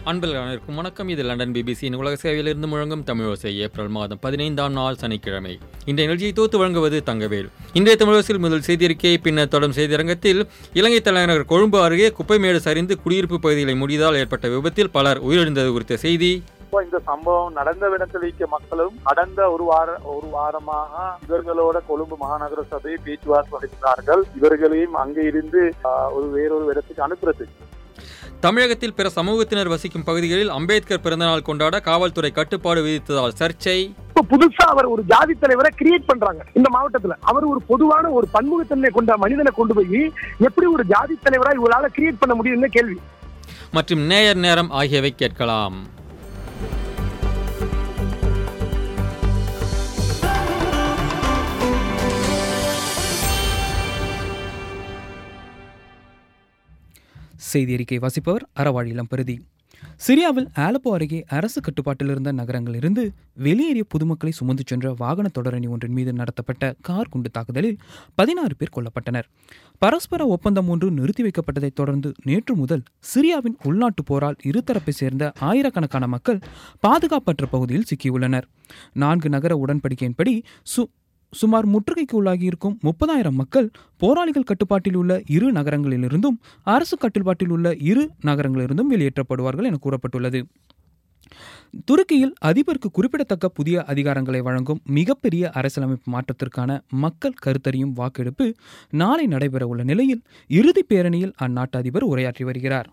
அன்பில் அனைவருக்கும் வணக்கம் இது லண்டன் பிபிசியின் உலக சேவையிலிருந்து முழங்கும் தமிழோசை ஏப்ரல் மாதம் பதினைந்தாம் நாள் சனிக்கிழமை இன்றைய நிகழ்ச்சியை தோத்து வழங்குவது தங்கவேல் இன்றைய தமிழோசில் முதல் செய்தியறிக்கை பின்னர் தொடரும் செய்தியரங்கத்தில் இலங்கை தலைநகர் கொழும்பு அருகே குப்பைமேடு சரிந்து குடியிருப்பு பகுதிகளை முடியதால் ஏற்பட்ட விபத்தில் பலர் உயிரிழந்தது குறித்த செய்தி இப்போ இந்த சம்பவம் நடந்த இடத்தில் இருக்க மக்களும் கடந்த ஒரு வார ஒரு வாரமாக இவர்களோட கொழும்பு மாநகர சபை பேச்சுவார்த்தை நடத்தினார்கள் இவர்களையும் அங்கே இருந்து ஆஹ், ஒரு வேறொரு இடத்துக்கு அனுப்புறது தமிழகத்தில் பிற சமூகத்தினர் வசிக்கும் பகுதிகளில் அம்பேத்கர் பிறந்தநாள் கொண்டாட காவல்துறை கட்டுப்பாடு விதித்ததால் சர்ச்சை இப்ப புதுசா அவர் ஒரு ஜாதி தலைவரை கிரியேட் பண்றாங்க இந்த மாவட்டத்துல அவர் ஒரு பொதுவான ஒரு பன்முகத்தன்மை கொண்ட மனிதனை கொண்டு போய் எப்படி ஒரு ஜாதி தலைவரா இவரால கிரியேட் பண்ண முடியும்னு கேள்வி மற்றும் நேயர் நேரம் ஆகியவை கேட்கலாம் செய்தி அறிக்கை வாசிப்பவர் அறவாழிலம் பெருதி சிரியாவில் ஆலப்போ அருகே அரசு கட்டுப்பாட்டில் இருந்த நகரங்களிலிருந்து வெளியேறிய பொதுமக்களை சுமந்து சென்ற வாகன தொடரணி ஒன்றின் மீது நடத்தப்பட்ட கார் குண்டு தாக்குதலில் பதினாறு பேர் கொல்லப்பட்டனர் பரஸ்பர ஒப்பந்தம் ஒன்று நிறுத்தி வைக்கப்பட்டதைத் தொடர்ந்து நேற்று முதல் சிரியாவின் உள்நாட்டுப் போரால் இருதரப்பை சேர்ந்த ஆயிரக்கணக்கான மக்கள் பாதுகாப்பற்ற பகுதியில் சிக்கியுள்ளனர் நான்கு நகர உடன்படிக்கையின்படி சு சுமார் முற்றுகைக்கு உள்ளாகியிருக்கும் முப்பதாயிரம் மக்கள் போராளிகள் கட்டுப்பாட்டில் உள்ள இரு நகரங்களிலிருந்தும் அரசு கட்டுப்பாட்டில் உள்ள இரு நகரங்களிலிருந்தும் வெளியேற்றப்படுவார்கள் என கூறப்பட்டுள்ளது துருக்கியில் அதிபருக்கு குறிப்பிடத்தக்க புதிய அதிகாரங்களை வழங்கும் மிகப்பெரிய அரசியலமைப்பு மாற்றத்திற்கான மக்கள் கருத்தறியும் வாக்கெடுப்பு நாளை நடைபெறவுள்ள நிலையில் இறுதிப் பேரணியில் அந்நாட்டு அதிபர் உரையாற்றி வருகிறார்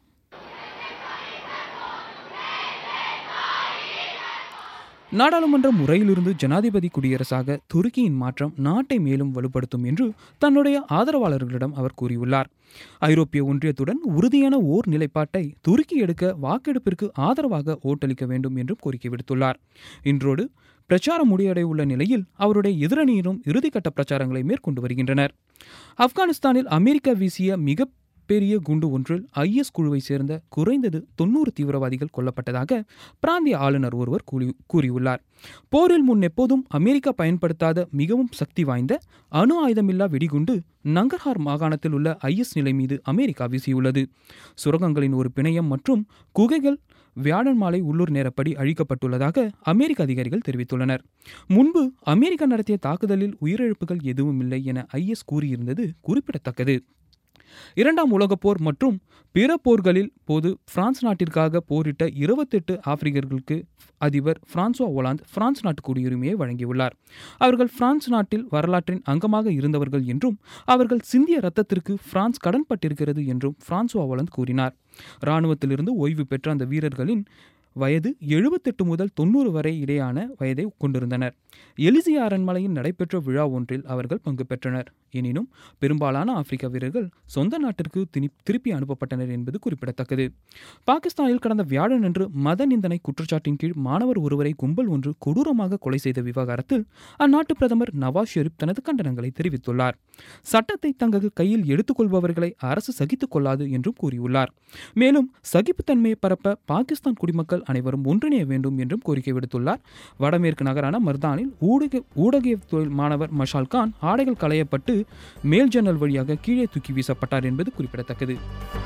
நாடாளுமன்ற முறையிலிருந்து ஜனாதிபதி குடியரசாக துருக்கியின் மாற்றம் நாட்டை மேலும் வலுப்படுத்தும் என்று தன்னுடைய ஆதரவாளர்களிடம் அவர் கூறியுள்ளார் ஐரோப்பிய ஒன்றியத்துடன் உறுதியான ஓர் நிலைப்பாட்டை துருக்கி எடுக்க வாக்கெடுப்பிற்கு ஆதரவாக ஓட்டளிக்க வேண்டும் என்றும் கோரிக்கை விடுத்துள்ளார் இன்றோடு பிரச்சாரம் முடிவடையுள்ள நிலையில் அவருடைய எதிரணியினரும் இறுதிக்கட்ட பிரச்சாரங்களை மேற்கொண்டு வருகின்றனர் ஆப்கானிஸ்தானில் அமெரிக்கா வீசிய மிக பெரிய குண்டு ஒன்றில் ஐஎஸ் குழுவை சேர்ந்த குறைந்தது தொன்னூறு தீவிரவாதிகள் கொல்லப்பட்டதாக பிராந்திய ஆளுநர் ஒருவர் கூறி கூறியுள்ளார் போரில் முன் எப்போதும் அமெரிக்கா பயன்படுத்தாத மிகவும் சக்தி வாய்ந்த அணு ஆயுதமில்லா வெடிகுண்டு நங்கர்ஹார் மாகாணத்தில் உள்ள ஐஎஸ் நிலை மீது அமெரிக்கா வீசியுள்ளது சுரங்கங்களின் ஒரு பிணையம் மற்றும் குகைகள் வியாழன் மாலை உள்ளூர் நேரப்படி அழிக்கப்பட்டுள்ளதாக அமெரிக்க அதிகாரிகள் தெரிவித்துள்ளனர் முன்பு அமெரிக்கா நடத்திய தாக்குதலில் உயிரிழப்புகள் எதுவும் இல்லை என ஐஎஸ் கூறியிருந்தது குறிப்பிடத்தக்கது இரண்டாம் உலகப் போர் மற்றும் பிற போர்களில் போது பிரான்ஸ் நாட்டிற்காக போரிட்ட இருபத்தெட்டு ஆப்பிரிக்கர்களுக்கு அதிபர் பிரான்சுவா ஒலாந்து பிரான்ஸ் நாட்டு குடியுரிமையை வழங்கியுள்ளார் அவர்கள் பிரான்ஸ் நாட்டில் வரலாற்றின் அங்கமாக இருந்தவர்கள் என்றும் அவர்கள் சிந்திய ரத்தத்திற்கு பிரான்ஸ் கடன்பட்டிருக்கிறது என்றும் பிரான்சுவா ஒலாந்து கூறினார் இராணுவத்திலிருந்து ஓய்வு பெற்ற அந்த வீரர்களின் வயது எழுபத்தெட்டு முதல் தொண்ணூறு வரை இடையான வயதை கொண்டிருந்தனர் எலிசியா அரண்மனையில் நடைபெற்ற விழா ஒன்றில் அவர்கள் பங்கு பெற்றனர் எனினும் பெரும்பாலான ஆப்பிரிக்க வீரர்கள் சொந்த நாட்டிற்கு திணி- திருப்பி அனுப்பப்பட்டனர் என்பது குறிப்பிடத்தக்கது பாகிஸ்தானில் கடந்த வியாழனன்று மத நிந்தனை குற்றச்சாட்டின் கீழ் மாணவர் ஒருவரை கும்பல் ஒன்று கொடூரமாக கொலை செய்த விவகாரத்தில் அந்நாட்டு பிரதமர் நவாஸ் ஷெரீப் தனது கண்டனங்களை தெரிவித்துள்ளார் சட்டத்தை தங்கள் கையில் எடுத்துக்கொள்பவர்களை அரசு சகித்துக் கொள்ளாது என்றும் கூறியுள்ளார் மேலும் சகிப்புத்தன்மையை பரப்ப பாகிஸ்தான் குடிமக்கள் அனைவரும் ஒன்றிணைய வேண்டும் என்றும் கோரிக்கை விடுத்துள்ளார் வடமேற்கு நகரான மர்தானில் ஊடக ஊடகத்துறை மாணவர் மஷால் கான் ஆடைகள் களையப்பட்டு மேல் ஜன்னல் வழியாக கீழே தூக்கி வீசப்பட்டார் என்பது குறிப்பிடத்தக்கது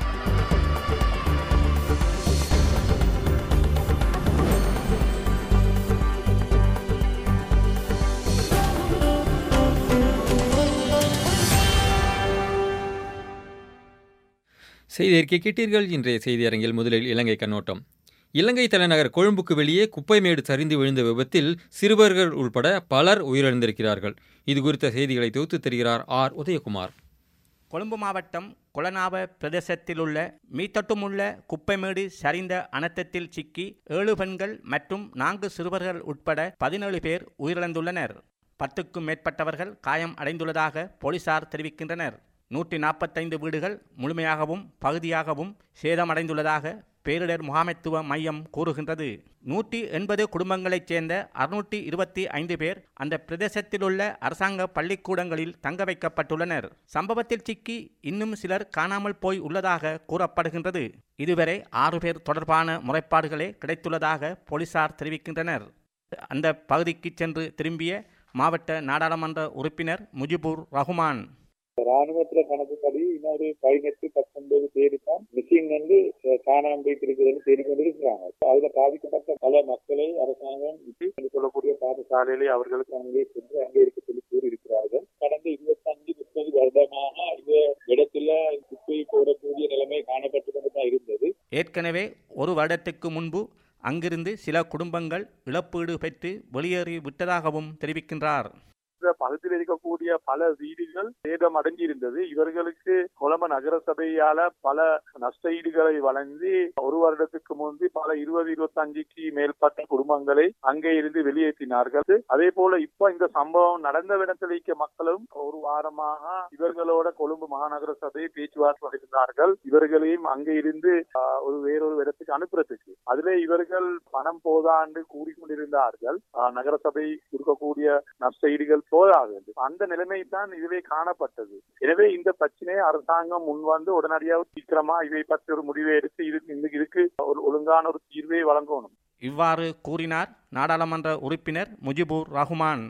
செய்தி அறிக்கை கேட்டீர்கள் இன்றைய செய்தி அரங்கில் முதலில் இலங்கை கண்ணோட்டம் இலங்கை தலைநகர் கொழும்புக்கு வெளியே குப்பைமேடு சரிந்து விழுந்த விபத்தில் சிறுவர்கள் உள்பட பலர் உயிரிழந்திருக்கிறார்கள் இது குறித்த செய்திகளை தொகுத்து தருகிறார் ஆர் உதயகுமார் கொழும்பு மாவட்டம் கொலனாவ பிரதேசத்திலுள்ள மீத்தட்டுமுள்ள குப்பைமேடு சரிந்த அனர்த்தத்தில் சிக்கி ஏழு பெண்கள் மற்றும் நான்கு சிறுவர்கள் உட்பட பதினேழு பேர் உயிரிழந்துள்ளனர் பத்துக்கும் மேற்பட்டவர்கள் காயம் அடைந்துள்ளதாக போலீசார் தெரிவிக்கின்றனர் நூற்றி நாற்பத்தைந்து வீடுகள் முழுமையாகவும் பகுதியாகவும் சேதமடைந்துள்ளதாக பேரிடர் முகாமைத்துவ மையம் கூறுகின்றது நூற்றி எண்பது குடும்பங்களைச் சேர்ந்த அறுநூற்றி இருபத்தி ஐந்து பேர் அந்த பிரதேசத்திலுள்ள அரசாங்க பள்ளிக்கூடங்களில் தங்க வைக்கப்பட்டுள்ளனர் சம்பவத்தில் சிக்கி இன்னும் சிலர் காணாமல் போய் உள்ளதாக கூறப்படுகின்றது இதுவரை ஆறு பேர் தொடர்பான முறைப்பாடுகளே கிடைத்துள்ளதாக போலீசார் தெரிவிக்கின்றனர் அந்த பகுதிக்கு சென்று திரும்பிய மாவட்ட நாடாளுமன்ற உறுப்பினர் முஜிபுர் ரஹ்மான் ராணுவத்துல கணக்குப்படி இன்னொரு பதினெட்டு பத்தொன்பது பேரு தான் மிஸ்ஸிங் மிஷின் வந்து அஹ், காணாமல் போய்த்திருக்கிறதுன்னு தேடிக்கொண்டிருக்கிறாங்க அதுல பாதிக்கப்பட்ட பல மக்களை அரசாங்கம் இது என்று சொல்லக்கூடிய பாடசாலையிலே அவர்களுக்கு அங்கே சென்று அங்கே இருக்க சொல்லி கூறியிருக்கிறார்கள் கடந்த இருபத்தஞ்சு முப்பது வருடமாக இந்த இடத்துல குப்பை போடக்கூடிய நிலைமை காணப்பட்டு கொண்டு தான் இருந்தது ஏற்கனவே ஒரு வருடத்துக்கு முன்பு அங்கிருந்து சில குடும்பங்கள் இழப்பீடு பெற்று வெளியேறி விட்டதாகவும் தெரிவிக்கின்றார் இந்த பகுதியில் இருக்கக்கூடிய பல வீடுகள் சேதம் அடைஞ்சிருந்தது இவர்களுக்கு கொலம்ப நகர சபையால பல நஷ்டஈடுகளை வழங்கி ஒரு வருடத்துக்கு முன்பு பல இருபது இருபத்தஞ்சுக்கு மேற்பட்ட குடும்பங்களை அங்கே இருந்து வெளியேற்றினார்கள் அதே போல இப்ப இந்த சம்பவம் நடந்த இடத்தில் இருக்க மக்களும் ஒரு வாரமாக இவர்களோட கொழும்பு மாநகர சபை பேச்சுவார்த்தை நடத்தினார்கள் இவர்களையும் அங்கே இருந்து ஆஹ், ஒரு வேறொரு இடத்துக்கு அனுப்புறதுக்கு அதிலே இவர்கள் பணம் போதாண்டு கூறிக்கொண்டிருந்தார்கள் ஆஹ், நகர சபை கொடுக்கக்கூடிய நஷ்டஈடுகள் போதாது என்று. அந்த நிலைமை தான் இதுவே காணப்பட்டது எனவே இந்த பிரச்சனையை அரசாங்கம் முன் வந்து உடனடியாக சீக்கிரமா இதை பற்றி ஒரு முடிவை எடுத்து இது இந்த இதுக்கு ஒரு ஒழுங்கான ஒரு தீர்வை வழங்கணும் இவ்வாறு கூறினார் நாடாளுமன்ற உறுப்பினர் முஜிபுர் ரஹ்மான்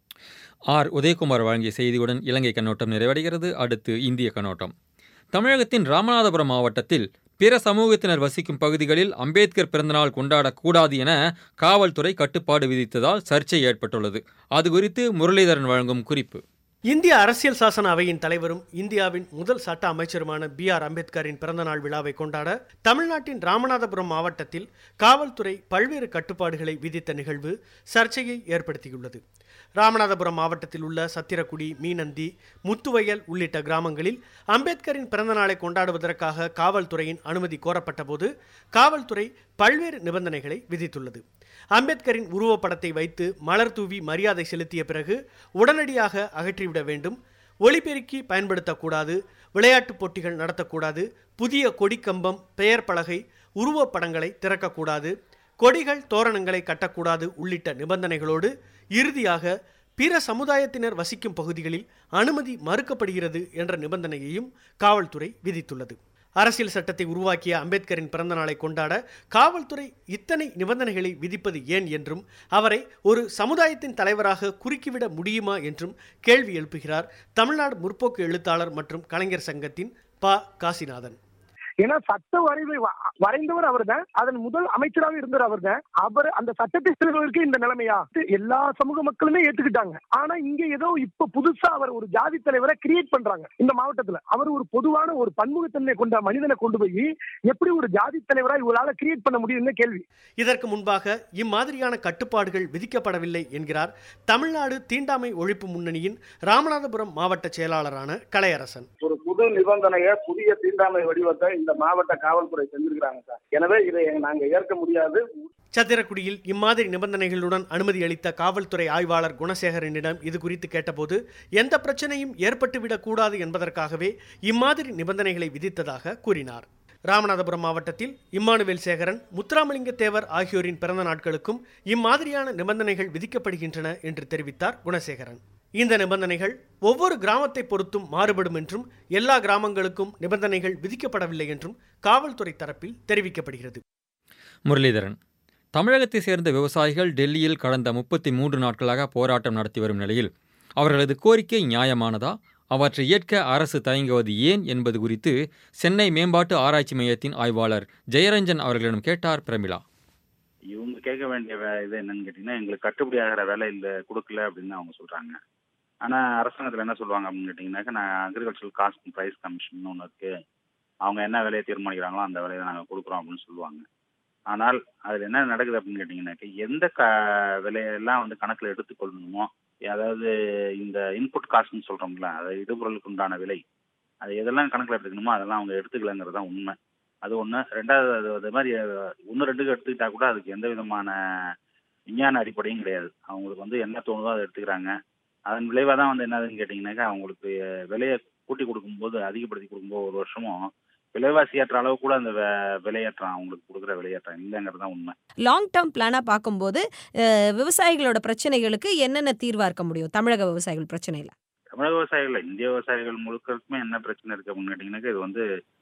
ஆர் உதயகுமார் வழங்கிய செய்தியுடன் இலங்கை கண்ணோட்டம் நிறைவடைகிறது அடுத்து இந்திய கண்ணோட்டம் தமிழகத்தின் ராமநாதபுரம் மாவட்டத்தில் பிற சமூகத்தினர் வசிக்கும் பகுதிகளில் அம்பேத்கர் பிறந்தநாள் கொண்டாடக்கூடாது என காவல்துறை கட்டுப்பாடு விதித்ததால் சர்ச்சை ஏற்பட்டுள்ளது அது குறித்து முரளிதரன் வழங்கும் குறிப்பு இந்திய அரசியல் சாசன அவையின் தலைவரும் இந்தியாவின் முதல் சட்ட அமைச்சருமான பி ஆர் அம்பேத்கரின் பிறந்தநாள் விழாவை கொண்டாட தமிழ்நாட்டின் ராமநாதபுரம் மாவட்டத்தில் காவல்துறை பல்வேறு கட்டுப்பாடுகளை விதித்த நிகழ்வு சர்ச்சையை ஏற்படுத்தியுள்ளது ராமநாதபுரம் மாவட்டத்தில் உள்ள சத்திரக்குடி மீனந்தி முத்துவயல் உள்ளிட்ட கிராமங்களில் அம்பேத்கரின் பிறந்தநாளை கொண்டாடுவதற்காக காவல்துறையின் அனுமதி கோரப்பட்டபோது காவல்துறை பல்வேறு நிபந்தனைகளை விதித்துள்ளது அம்பேத்கரின் உருவப்படத்தை வைத்து மலர் தூவி மரியாதை செலுத்திய பிறகு உடனடியாக அகற்றிவிட வேண்டும் ஒளிபெருக்கி பயன்படுத்தக்கூடாது விளையாட்டுப் போட்டிகள் நடத்தக்கூடாது புதிய கொடிக்கம்பம் பெயர் பலகை உருவப்படங்களை திறக்கக்கூடாது கொடிகள் தோரணங்களை கட்டக்கூடாது உள்ளிட்ட நிபந்தனைகளோடு இறுதியாக பிற சமுதாயத்தினர் வசிக்கும் பகுதிகளில் அனுமதி மறுக்கப்படுகிறது என்ற நிபந்தனையையும் காவல்துறை விதித்துள்ளது அரசியல் சட்டத்தை உருவாக்கிய அம்பேத்கரின் பிறந்த நாளை கொண்டாட காவல்துறை இத்தனை நிபந்தனைகளை விதிப்பது ஏன் என்றும் அவரை ஒரு சமுதாயத்தின் தலைவராக குறுக்கிவிட முடியுமா என்றும் கேள்வி எழுப்புகிறார் தமிழ்நாடு முற்போக்கு எழுத்தாளர் மற்றும் கலைஞர் சங்கத்தின் ப காசிநாதன் ஏன்னா சட்ட வரைவை வ- வரைந்தவர் அவர்தான் அதன் முதல் அமைச்சராக இருந்தவர் அவர்தான் அவர் அந்த சட்டத்தை சிறுவர்களுக்கு இந்த நிலைமையா எல்லா சமூக மக்களுமே ஏத்துக்கிட்டாங்க ஆனா இங்க ஏதோ இப்ப புதுசா அவர் ஒரு ஜாதி தலைவரை கிரியேட் பண்றாங்க இந்த மாவட்டத்துல அவர் ஒரு பொதுவான ஒரு பன்முகத்தன்மை கொண்ட மனிதனை கொண்டு போய் எப்படி ஒரு ஜாதி தலைவரா இவரால கிரியேட் பண்ண முடியும்னு கேள்வி இதற்கு முன்பாக இம்மாதிரியான கட்டுப்பாடுகள் விதிக்கப்படவில்லை என்கிறார் தமிழ்நாடு தீண்டாமை ஒழிப்பு முன்னணியின் ராமநாதபுரம் மாவட்ட செயலாளரான கலையரசன் ஒரு புது நிபந்தனையை புதிய தீண்டாமை வடிவத்தை இந்த மாவட்ட காவல்துறை செஞ்சிருக்கிறாங்க சார் எனவே இதை நாங்க ஏற்க முடியாது சத்திரக்குடியில் இம்மாதிரி நிபந்தனைகளுடன் அனுமதி அளித்த காவல்துறை ஆய்வாளர் குணசேகரனிடம் இது குறித்து கேட்டபோது எந்த பிரச்சனையும் ஏற்பட்டுவிடக் கூடாது என்பதற்காகவே இம்மாதிரி நிபந்தனைகளை விதித்ததாக கூறினார் ராமநாதபுரம் மாவட்டத்தில் இம்மானுவேல் சேகரன் முத்துராமலிங்க தேவர் ஆகியோரின் பிறந்த நாட்களுக்கும் இம்மாதிரியான நிபந்தனைகள் விதிக்கப்படுகின்றன என்று தெரிவித்தார் குணசேகரன் இந்த நிபந்தனைகள் ஒவ்வொரு கிராமத்தை பொறுத்தும் மாறுபடும் என்றும் எல்லா கிராமங்களுக்கும் நிபந்தனைகள் விதிக்கப்படவில்லை என்றும் காவல்துறை தரப்பில் தெரிவிக்கப்படுகிறது முரளிதரன் தமிழகத்தை சேர்ந்த விவசாயிகள் டெல்லியில் கடந்த முப்பத்தி மூன்று நாட்களாக போராட்டம் நடத்தி வரும் நிலையில் அவர்களது கோரிக்கை நியாயமானதா அவற்றை ஏற்க அரசு தயங்குவது ஏன் என்பது குறித்து சென்னை மேம்பாட்டு ஆராய்ச்சி மையத்தின் ஆய்வாளர் ஜெயரஞ்சன் அவர்களிடம் கேட்டார் பிரமிளா இவங்க கேட்க வேண்டிய வே- இது என்னன்னு கேட்டீங்கன்னா எங்களுக்கு கட்டுப்படி ஆகிற வேலை இல்லை கொடுக்கல அப்படின்னு அவங்க சொல்றாங்க ஆனா அரசாங்கத்துல என்ன சொல்லுவாங்க அப்படின்னு கேட்டீங்கன்னாக்கா நான் அக்ரிகல்ச்சரல் காஸ்ட் ப்ரைஸ் கமிஷன் ஒன்று இருக்கு அவங்க என்ன விலையை தீர்மானிக்கிறாங்களோ அந்த விலையை நாங்கள் கொடுக்குறோம் அப்படின்னு சொல்லுவாங்க ஆனால் அதில் என்ன நடக்குது அப்படின்னு கேட்டிங்கன்னாக்கா எந்த க விலையெல்லாம் வந்து கணக்கில் எடுத்துக்கொள்ளணுமோ அதாவது இந்த இன்புட் காஸ்ட்னு சொல்கிறோம்ல அதாவது இடுபொருளுக்கு உண்டான விலை அது எதெல்லாம் கணக்கில் எடுத்துக்கணுமோ அதெல்லாம் அவங்க எடுத்துக்கலங்கிறது தான் உண்மை அது ஒன்று ரெண்டாவது அது அது மாதிரி ஒன்று ரெண்டுக்கு எடுத்துக்கிட்டா கூட அதுக்கு எந்த விதமான விஞ்ஞான அடிப்படையும் கிடையாது அவங்களுக்கு வந்து என்ன தோணுதோ அதை எடுத்துக்கிறாங்க அதன் விளைவாக தான் வந்து என்னதுன்னு கேட்டிங்கனாக்கா அவங்களுக்கு விலையை கூட்டி கொடுக்கும்போது அதிகப்படுத்தி கொடுக்கும்போது ஒரு வருஷமும் விலைவாசி ஏற்ற அளவு கூட அந்த வே- விலையேற்றம் அவங்களுக்கு கொடுக்குற விலையேற்றம் இல்லைங்கிறது தான் உண்மை லாங் டேர்ம் பிளானாக பார்க்கும்போது அஹ், விவசாயிகளோட பிரச்சனைகளுக்கு என்னென்ன தீர்வாக இருக்க முடியும் தமிழக விவசாயிகள் பிரச்சனையில் தமிழக விவசாயிகள் இந்திய விவசாயிகள் முழுக்கிறதுக்குமே என்ன பிரச்சனை இருக்கு அப்படின்னு கேட்டிங்கனாக்கா இது வந்து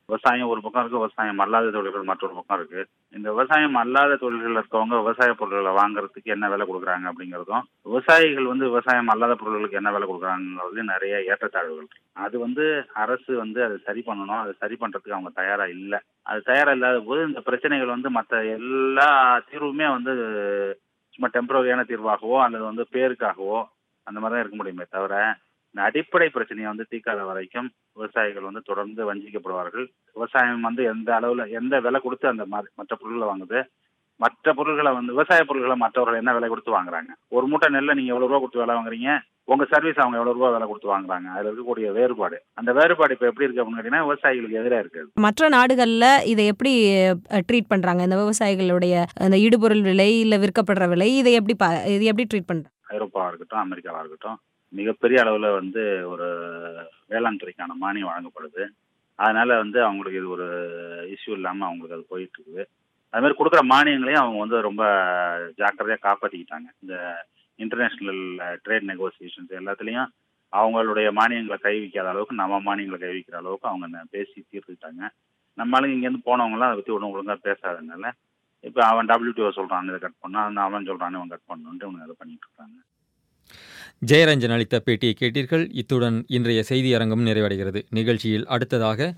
விவசாயம் ஒரு பக்கம் இருக்கு விவசாயம் அல்லாத தொழில்கள் மற்றொரு பக்கம் இருக்கு இந்த விவசாயம் அல்லாத தொழில்கள் இருக்கவங்க விவசாய பொருட்களை வாங்குறதுக்கு என்ன விலை கொடுக்குறாங்க அப்படிங்கிறதும் விவசாயிகள் வந்து விவசாயம் அல்லாத பொருட்களுக்கு என்ன விலை கொடுக்குறாங்கிறது நிறைய ஏற்றத்தாழ்வுகள் இருக்கு அது வந்து அரசு வந்து அதை சரி பண்ணணும் அதை சரி பண்றதுக்கு அவங்க தயாரா இல்லை அது தயாரா இல்லாத போது இந்த பிரச்சனைகள் வந்து மற்ற எல்லா தீர்வுமே வந்து சும்மா டெம்பரரியான தீர்வாகவோ அல்லது வந்து பேருக்காகவோ அந்த மாதிரி தான் இருக்க முடியுமே தவிர இந்த அடிப்படை பிரச்சனையை வந்து தீர்க்காத வரைக்கும் விவசாயிகள் வந்து தொடர்ந்து வஞ்சிக்கப்படுவார்கள் விவசாயம் வந்து எந்த அளவுல எந்த விலை கொடுத்து அந்த ம- மற்ற பொருட்களை வாங்குது மற்ற பொருட்களை வந்து விவசாய பொருட்களை மற்றவர்கள் என்ன விலை கொடுத்து வாங்குறாங்க ஒரு மூட்டை நெல்லை நீங்க எவ்வளவு ரூபா கொடுத்து விலை வாங்குறீங்க உங்க சர்வீஸ் அவங்க எவ்வளவு ரூபா விலை கொடுத்து வாங்குறாங்க அதுல இருக்கக்கூடிய வேறுபாடு அந்த வேறுபாடு இப்ப எப்படி இருக்கு அப்படின்னு கேட்டீங்கன்னா விவசாயிகளுக்கு எதிராக இருக்கு மற்ற நாடுகள்ல இதை எப்படி ட்ரீட் பண்றாங்க இந்த விவசாயிகளுடைய அந்த இடுபொருள் விலை இல்ல விற்கப்படுற விலை இதை எப்படி பா- இது எப்படி ட்ரீட் பண்றாங்க ஐரோப்பாவா இருக்கட்டும் அமெரிக்காவா இருக்கட்டும் மிகப்பெரிய அளவுல வந்து ஒரு வேளாண் துறைக்கான மானியம் வழங்கப்படுது அதனால வந்து அவங்களுக்கு இது ஒரு இஷ்யூ இல்லாம அவங்களுக்கு அது போயிட்டு இருக்குது அது மாதிரி கொடுக்குற மானியங்களையும் அவங்க வந்து ரொம்ப ஜாக்கிரதையா காப்பாத்திக்கிட்டாங்க இந்த இன்டர்நேஷனல் ட்ரேட் நெகோசியேஷன்ஸ் எல்லாத்துலயும் அவங்களுடைய மானியங்களை கை வைக்காத அளவுக்கு நம்ம மானியங்களை கை வைக்கிற அளவுக்கு அவங்க ந- பேசி தீர்த்துக்கிட்டாங்க நம்ம ஆளுங்க இங்கேருந்து போனவங்களாம் அதை பற்றி ஒன்றும் ஒழுங்காக பேசாததுனால இப்போ அவன் டபிள்யூடிஓ சொல்கிறான் இதை கட் பண்ணான் அவன் சொல்கிறான் இவன் கட் பண்ணணுன்ட்டு இவங்க அதை பண்ணிட்டு இருக்காங்க ஜெயரஞ்சன் அளித்த பேட்டியை கேட்டீர்கள் இத்துடன் இன்றைய செய்தி அரங்கம் நிறைவடைகிறது நிகழ்ச்சியில் அடுத்ததாக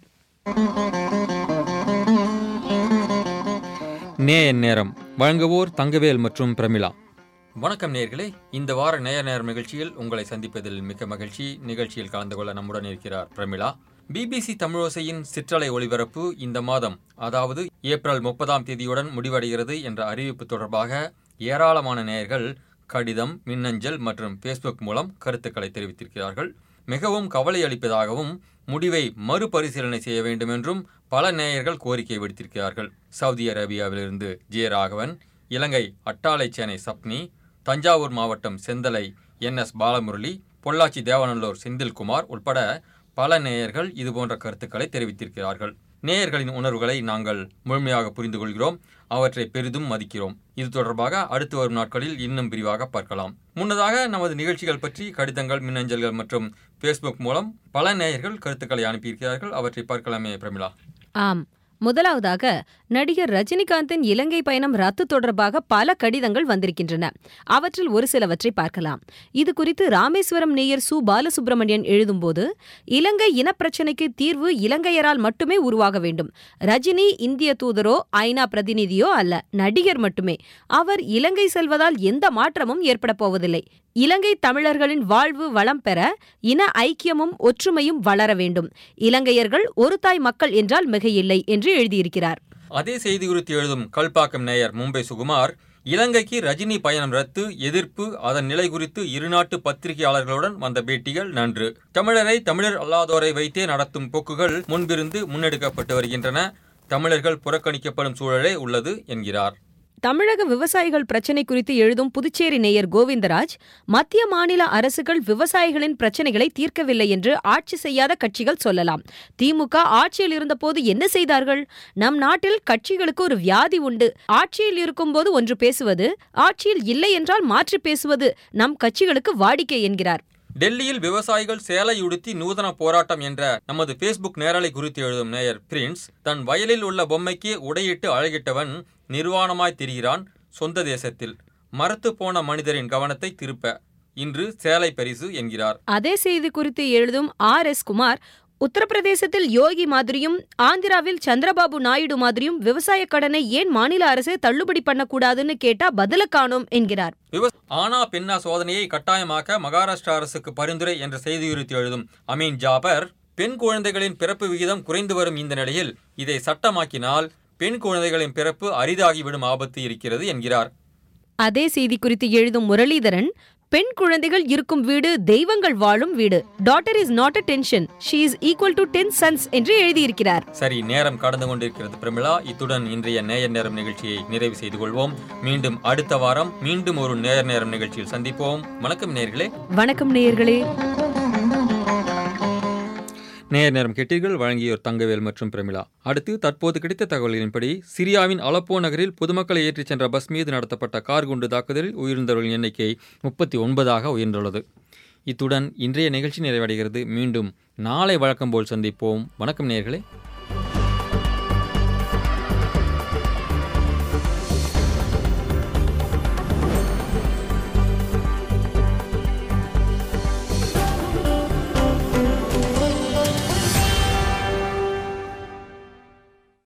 நேயன் நேரம் வழங்குவோர் தங்கவேல் மற்றும் பிரமிளா வணக்கம் நேயர்களே இந்த வார நேய நேரம் நிகழ்ச்சியில் உங்களை சந்திப்பதில் மிக்க மகிழ்ச்சி நிகழ்ச்சியில் கலந்து கொள்ள நம்முடன் இருக்கிறார் பிரமிளா பிபிசி தமிழோசையின் சிற்றலை ஒளிபரப்பு இந்த மாதம் அதாவது ஏப்ரல் முப்பதாம் தேதியுடன் முடிவடைகிறது என்ற அறிவிப்பு தொடர்பாக ஏராளமான நேயர்கள் கடிதம் மின்னஞ்சல் மற்றும் ஃபேஸ்புக் மூலம் கருத்துக்களை தெரிவித்திருக்கிறார்கள் மிகவும் கவலை அளிப்பதாகவும் முடிவை மறுபரிசீலனை செய்ய வேண்டும் என்றும் பல நேயர்கள் கோரிக்கை விடுத்திருக்கிறார்கள் சவுதி அரேபியாவிலிருந்து ஜே ராகவன் இலங்கை அட்டாளைச்சேனை சப்னி தஞ்சாவூர் மாவட்டம் செந்தலை என் எஸ் பாலமுரளி பொள்ளாச்சி தேவநல்லூர் செந்தில்குமார் உட்பட பல நேயர்கள் இதுபோன்ற கருத்துக்களை தெரிவித்திருக்கிறார்கள் நேயர்களின் உணர்வுகளை நாங்கள் முழுமையாக புரிந்து கொள்கிறோம் அவற்றை பெரிதும் மதிக்கிறோம் இது தொடர்பாக அடுத்து வரும் நாட்களில் இன்னும் விரிவாக பார்க்கலாம் முன்னதாக நமது நிகழ்ச்சிகள் பற்றி கடிதங்கள் மின்னஞ்சல்கள் மற்றும் ஃபேஸ்புக் மூலம் பல நேயர்கள் கருத்துக்களை அனுப்பியிருக்கிறார்கள் அவற்றை பார்க்கலாமே பிரமிளா ஆம் முதலாவதாக நடிகர் ரஜினிகாந்தின் இலங்கை பயணம் ரத்து தொடர்பாக பல கடிதங்கள் வந்திருக்கின்றன அவற்றில் ஒரு சிலவற்றை பார்க்கலாம் இது குறித்து ராமேஸ்வரம் நேயர் சு பாலசுப்ரமணியன் எழுதும்போது இலங்கை இனப்பிரச்சினைக்கு தீர்வு இலங்கையரால் மட்டுமே உருவாக வேண்டும் ரஜினி இந்திய தூதரோ ஐநா பிரதிநிதியோ அல்ல நடிகர் மட்டுமே அவர் இலங்கை செல்வதால் எந்த மாற்றமும் ஏற்பட போவதில்லை இலங்கை தமிழர்களின் வாழ்வு வளம் பெற இன ஐக்கியமும் ஒற்றுமையும் வளர வேண்டும் இலங்கையர்கள் ஒரு தாய் மக்கள் என்றால் மிகையில்லை என்று எழுதியிருக்கிறார் அதே செய்தி குறித்து எழுதும் கல்பாக்கம் நேயர் மும்பை சுகுமார் இலங்கைக்கு ரஜினி பயணம் ரத்து எதிர்ப்பு அதன் நிலை குறித்து இருநாட்டு பத்திரிகையாளர்களுடன் வந்த பேட்டிகள் நன்று தமிழரை தமிழர் அல்லாதோரை வைத்தே நடத்தும் போக்குகள் முன்பிருந்து முன்னெடுக்கப்பட்டு வருகின்றன தமிழர்கள் புறக்கணிக்கப்படும் சூழலே உள்ளது என்கிறார் தமிழக விவசாயிகள் பிரச்சினை குறித்து எழுதும் புதுச்சேரி நேயர் கோவிந்தராஜ் மத்திய மாநில அரசுகள் விவசாயிகளின் பிரச்சனைகளை தீர்க்கவில்லை என்று ஆட்சி செய்யாத கட்சிகள் சொல்லலாம் திமுக ஆட்சியில் இருந்தபோது என்ன செய்தார்கள் நம் நாட்டில் கட்சிகளுக்கு ஒரு வியாதி உண்டு ஆட்சியில் இருக்கும்போது ஒன்று பேசுவது ஆட்சியில் இல்லை என்றால் மாற்றி பேசுவது நம் கட்சிகளுக்கு வாடிக்கை என்கிறார் டெல்லியில் விவசாயிகள் சேலை உடுத்தி நூதன போராட்டம் என்ற நமது ஃபேஸ்புக் நேரலை குறித்து எழுதும் நேயர் பிரின்ஸ் தன் வயலில் உள்ள பொம்மைக்கு உடையிட்டு அழகிட்டவன் நிர்வாணமாய் திரிகிறான் சொந்த தேசத்தில் மரத்து போன மனிதரின் கவனத்தை திருப்ப இன்று சேலை பரிசு என்கிறார் அதே செய்தி குறித்து எழுதும் ஆர் எஸ் குமார் உத்தரப்பிரதேசத்தில் யோகி மாதிரியும் ஆந்திராவில் சந்திரபாபு நாயுடு மாதிரியும் விவசாய கடனை ஏன் மாநில அரசு தள்ளுபடி பண்ணக்கூடாதுன்னு கேட்டா பதில காணோம் என்கிறார் விவ- ஆனா பெண்ணா சோதனையை கட்டாயமாக்க மகாராஷ்டிரா அரசுக்கு பரிந்துரை என்ற செய்தி குறித்து எழுதும் அமீன் ஜாபர் பெண் குழந்தைகளின் பிறப்பு விகிதம் குறைந்து வரும் இந்த நிலையில் இதை சட்டமாக்கினால் பெண் குழந்தைகளின் பிறப்பு அரிதாகிவிடும் ஆபத்து இருக்கிறது என்கிறார் அதே செய்தி குறித்து எழுதும் முரளிதரன் பெண் குழந்தைகள் இருக்கும் வீடு தெய்வங்கள் வாழும் வீடு daughter is not a tension she is equal to ten sons என்று எழுதியிருக்கிறார் சரி நேரம் கடந்து கொண்டிருக்கிறது பிரமிளா இத்துடன் இன்றைய நேயர் நேரம் நிகழ்ச்சியை நிறைவு செய்து கொள்வோம் மீண்டும் அடுத்த வாரம் மீண்டும் ஒரு நேயர் நேரம் நிகழ்ச்சியில் சந்திப்போம் வணக்கம் நேயர்களே வணக்கம் நேயர்களே நேயர் நேரம் கேட்டீர்கள் வழங்கியோர் தங்கவேல் மற்றும் பிரமிளா அடுத்து தற்போது கிடைத்த தகவல்களின்படி சிரியாவின் அலப்போ நகரில் பொதுமக்களை ஏற்றிச் சென்ற பஸ் மீது நடத்தப்பட்ட கார் குண்டு தாக்குதலில் உயிரிழந்தவர்களின் எண்ணிக்கை முப்பத்தி ஒன்பதாக உயர்ந்துள்ளது இத்துடன் இன்றைய நிகழ்ச்சி நிறைவடைகிறது மீண்டும் நாளை வழக்கம் போல் சந்திப்போம் வணக்கம் நேயர்களே